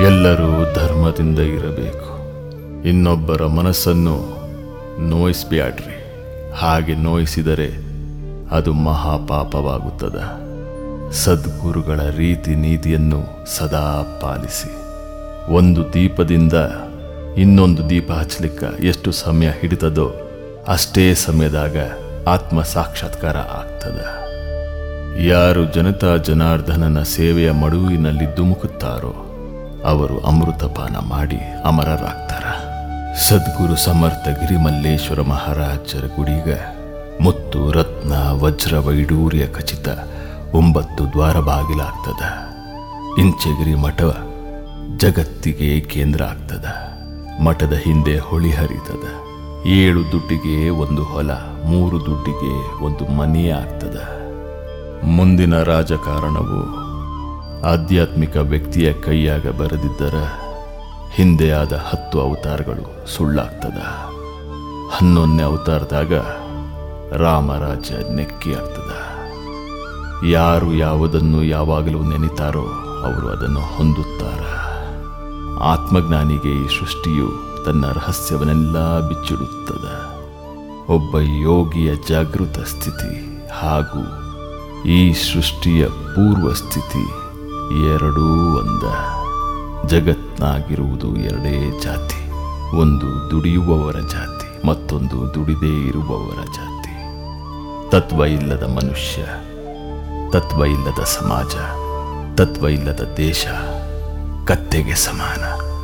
ಎಲ್ಲರೂ ಧರ್ಮದಿಂದ ಇರಬೇಕು ಇನ್ನೊಬ್ಬರ ಮನಸ್ಸನ್ನು ನೋಯಿಸ್ಬ್ಯಾಡ್ರಿ ಹಾಗೆ ನೋಯಿಸಿದರೆ ಅದು ಮಹಾಪಾಪವಾಗುತ್ತದೆ ಸದ್ಗುರುಗಳ ರೀತಿ ನೀತಿಯನ್ನು ಸದಾ ಪಾಲಿಸಿ ಒಂದು ದೀಪದಿಂದ ಇನ್ನೊಂದು ದೀಪ ಹಚ್ಚಲಿಕ್ಕೆ ಎಷ್ಟು ಸಮಯ ಹಿಡಿತದೋ ಅಷ್ಟೇ ಸಮಯದಾಗ ಆತ್ಮ ಸಾಕ್ಷಾತ್ಕಾರ ಆಗ್ತದ ಯಾರು ಜನತಾ ಜನಾರ್ದನನ ಸೇವೆಯ ಮಡುವಿನಲ್ಲಿ ಧುಮುಕುತ್ತಾರೋ ಅವರು ಅಮೃತಪಾನ ಮಾಡಿ ಅಮರರಾಗ್ತಾರ ಸದ್ಗುರು ಸಮರ್ಥ ಗಿರಿಮಲ್ಲೇಶ್ವರ ಮಹಾರಾಜರ ಗುಡಿಗ ಮುತ್ತು ರತ್ನ ವಜ್ರ ವೈಡೂರ್ಯ ಖಚಿತ ಒಂಬತ್ತು ದ್ವಾರ ಬಾಗಿಲಾಗ್ತದ ಇಂಚಗಿರಿ ಮಠ ಜಗತ್ತಿಗೆ ಕೇಂದ್ರ ಆಗ್ತದ ಮಠದ ಹಿಂದೆ ಹೊಳಿ ಹರಿತದ ಏಳು ದುಡ್ಡಿಗೆ ಒಂದು ಹೊಲ ಮೂರು ದುಡ್ಡಿಗೆ ಒಂದು ಮನೆ ಆಗ್ತದ ಮುಂದಿನ ರಾಜಕಾರಣವು ಆಧ್ಯಾತ್ಮಿಕ ವ್ಯಕ್ತಿಯ ಕೈಯಾಗ ಬರೆದಿದ್ದರ ಹಿಂದೆ ಆದ ಹತ್ತು ಅವತಾರಗಳು ಸುಳ್ಳಾಗ್ತದ ಹನ್ನೊಂದನೇ ಅವತಾರದಾಗ ರಾಮರಾಜ ನೆಕ್ಕಿ ಆಗ್ತದ ಯಾರು ಯಾವುದನ್ನು ಯಾವಾಗಲೂ ನೆನಿತಾರೋ ಅವರು ಅದನ್ನು ಹೊಂದುತ್ತಾರ ಆತ್ಮಜ್ಞಾನಿಗೆ ಈ ಸೃಷ್ಟಿಯು ತನ್ನ ರಹಸ್ಯವನ್ನೆಲ್ಲ ಬಿಚ್ಚಿಡುತ್ತದೆ ಒಬ್ಬ ಯೋಗಿಯ ಜಾಗೃತ ಸ್ಥಿತಿ ಹಾಗೂ ಈ ಸೃಷ್ಟಿಯ ಪೂರ್ವ ಸ್ಥಿತಿ ಎರಡೂ ಒಂದ ಜಗತ್ನಾಗಿರುವುದು ಎರಡೇ ಜಾತಿ ಒಂದು ದುಡಿಯುವವರ ಜಾತಿ ಮತ್ತೊಂದು ದುಡಿದೇ ಇರುವವರ ಜಾತಿ ತತ್ವ ಇಲ್ಲದ ಮನುಷ್ಯ ತತ್ವ ಇಲ್ಲದ ಸಮಾಜ ತತ್ವ ಇಲ್ಲದ ದೇಶ ಕತ್ತೆಗೆ ಸಮಾನ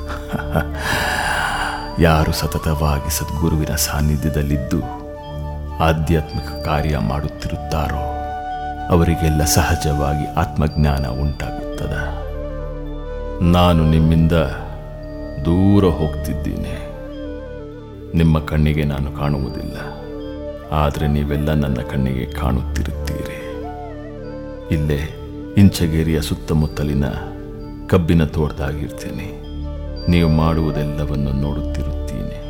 ಯಾರು ಸತತವಾಗಿ ಸದ್ಗುರುವಿನ ಸಾನ್ನಿಧ್ಯದಲ್ಲಿದ್ದು ಆಧ್ಯಾತ್ಮಿಕ ಕಾರ್ಯ ಮಾಡುತ್ತಿರುತ್ತಾರೋ ಅವರಿಗೆಲ್ಲ ಸಹಜವಾಗಿ ಆತ್ಮಜ್ಞಾನ ಉಂಟಾಗುತ್ತದೆ ನಾನು ನಿಮ್ಮಿಂದ ದೂರ ಹೋಗ್ತಿದ್ದೀನಿ ನಿಮ್ಮ ಕಣ್ಣಿಗೆ ನಾನು ಕಾಣುವುದಿಲ್ಲ ಆದರೆ ನೀವೆಲ್ಲ ನನ್ನ ಕಣ್ಣಿಗೆ ಕಾಣುತ್ತಿರುತ್ತೀರಿ ಇಲ್ಲೇ ಇಂಚಗೇರಿಯ ಸುತ್ತಮುತ್ತಲಿನ ಕಬ್ಬಿನ ತೋಟದಾಗಿರ್ತೀನಿ ನೀವು ಮಾಡುವುದೆಲ್ಲವನ್ನು ನೋಡುತ್ತಿರುತ್ತೀನಿ